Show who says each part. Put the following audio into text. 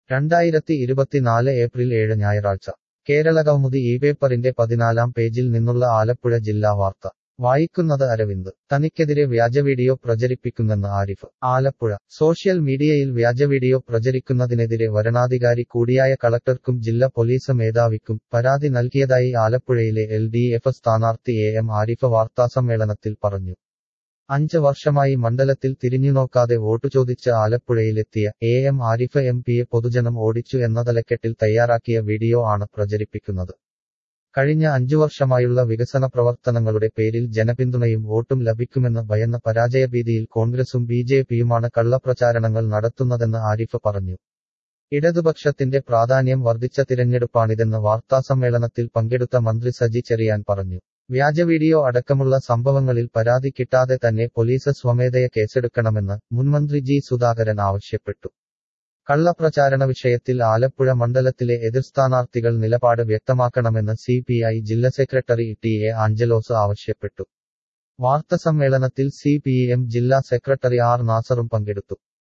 Speaker 1: രണ്ടായിരത്തി ഇരുപത്തിനാല് ഏപ്രിൽ ഏഴ് ഞായറാഴ്ച കേരളകൗമുദി ഈ പേപ്പറിന്റെ പതിനാലാം പേജിൽ നിന്നുള്ള ആലപ്പുഴ ജില്ലാ വാർത്ത വായിക്കുന്നത് അരവിന്ദ് തനിക്കെതിരെ വ്യാജ വീഡിയോ പ്രചരിപ്പിക്കുന്നെന്ന് ആരിഫ് ആലപ്പുഴ സോഷ്യൽ മീഡിയയിൽ വ്യാജ വീഡിയോ പ്രചരിക്കുന്നതിനെതിരെ വരണാധികാരി കൂടിയായ കളക്ടർക്കും ജില്ലാ പോലീസ് മേധാവിക്കും പരാതി നൽകിയതായി ആലപ്പുഴയിലെ എൽ ഡി എഫ് സ്ഥാനാർത്ഥി എ എം ആരിഫ് വാർത്താസമ്മേളനത്തിൽ പറഞ്ഞു അഞ്ച് വർഷമായി മണ്ഡലത്തിൽ തിരിഞ്ഞുനോക്കാതെ വോട്ടു ചോദിച്ച് ആലപ്പുഴയിലെത്തിയ എ എം ആരിഫ് എം പിയെ പൊതുജനം ഓടിച്ചു എന്ന തലക്കെട്ടിൽ തയ്യാറാക്കിയ വീഡിയോ ആണ് പ്രചരിപ്പിക്കുന്നത് കഴിഞ്ഞ അഞ്ചു വർഷമായുള്ള വികസന പ്രവർത്തനങ്ങളുടെ പേരിൽ ജനപിന്തുണയും വോട്ടും ലഭിക്കുമെന്ന് ഭയന്ന പരാജയഭീതിയിൽ കോൺഗ്രസും ബി ജെ പിയുമാണ് കള്ളപ്രചാരണങ്ങൾ നടത്തുന്നതെന്ന് ആരിഫ് പറഞ്ഞു ഇടതുപക്ഷത്തിന്റെ പ്രാധാന്യം വർദ്ധിച്ച തിരഞ്ഞെടുപ്പാണിതെന്ന് വാർത്താസമ്മേളനത്തിൽ പങ്കെടുത്ത മന്ത്രി സജി ചെറിയാൻ പറഞ്ഞു വ്യാജ വീഡിയോ അടക്കമുള്ള സംഭവങ്ങളിൽ പരാതി കിട്ടാതെ തന്നെ പോലീസ് സ്വമേധയ കേസെടുക്കണമെന്ന് മുൻമന്ത്രി ജി സുധാകരൻ ആവശ്യപ്പെട്ടു കള്ളപ്രചാരണ വിഷയത്തിൽ ആലപ്പുഴ മണ്ഡലത്തിലെ എതിർ സ്ഥാനാർത്ഥികൾ നിലപാട് വ്യക്തമാക്കണമെന്ന് സി പി ഐ ജില്ലാ സെക്രട്ടറി ടി എ ആഞ്ചലോസ് ആവശ്യപ്പെട്ടു വാർത്തസമ്മേളനത്തിൽ സി പി എം ജില്ലാ സെക്രട്ടറി ആർ നാസറും പങ്കെടുത്തു